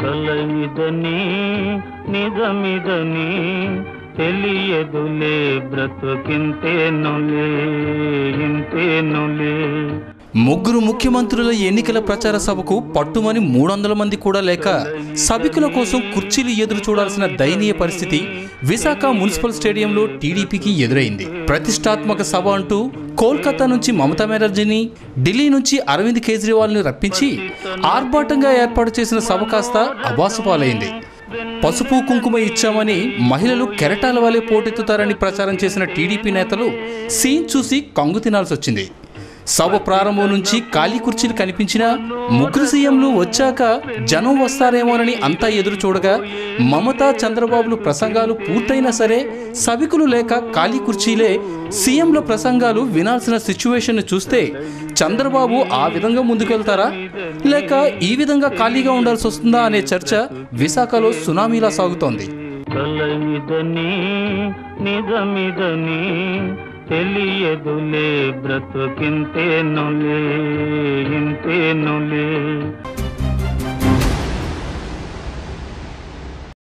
కలయిదని నిజమిదని తెలియదులే బ్రతుకింతేనులే ఇంతేనులే ముగ్గురు ముఖ్యమంత్రుల ఎన్నికల ప్రచార సభకు పట్టుమని మూడు వందల మంది కూడా లేక సభికుల కోసం కుర్చీలు ఎదురు చూడాల్సిన దయనీయ పరిస్థితి విశాఖ మున్సిపల్ స్టేడియంలో టీడీపీకి ఎదురైంది ప్రతిష్టాత్మక సభ అంటూ కోల్కతా నుంచి మమతా బెనర్జీని ఢిల్లీ నుంచి అరవింద్ కేజ్రీవాల్ని రప్పించి ఆర్భాటంగా ఏర్పాటు చేసిన సభ కాస్త అబాసుపాలైంది పసుపు కుంకుమ ఇచ్చామని మహిళలు కెరటాల వలె పోటెత్తుతారని ప్రచారం చేసిన టీడీపీ నేతలు సీన్ చూసి కంగు తినాల్సి వచ్చింది సభ ప్రారంభం నుంచి ఖాళీ కుర్చీలు కనిపించినా ముగ్గురు సీఎంలు వచ్చాక జనం వస్తారేమోనని అంతా ఎదురు చూడగా మమతా చంద్రబాబులు ప్రసంగాలు పూర్తయినా సరే సభికులు లేక ఖాళీ కుర్చీలే సీఎంల ప్రసంగాలు వినాల్సిన సిచ్యువేషన్ చూస్తే చంద్రబాబు ఆ విధంగా ముందుకెళ్తారా లేక ఈ విధంగా ఖాళీగా ఉండాల్సి వస్తుందా అనే చర్చ విశాఖలో సునామీలా సాగుతోంది కలయిదని నిజమిదని తెలియదులే బ్రతుకింతేనులే ఇంతేనులే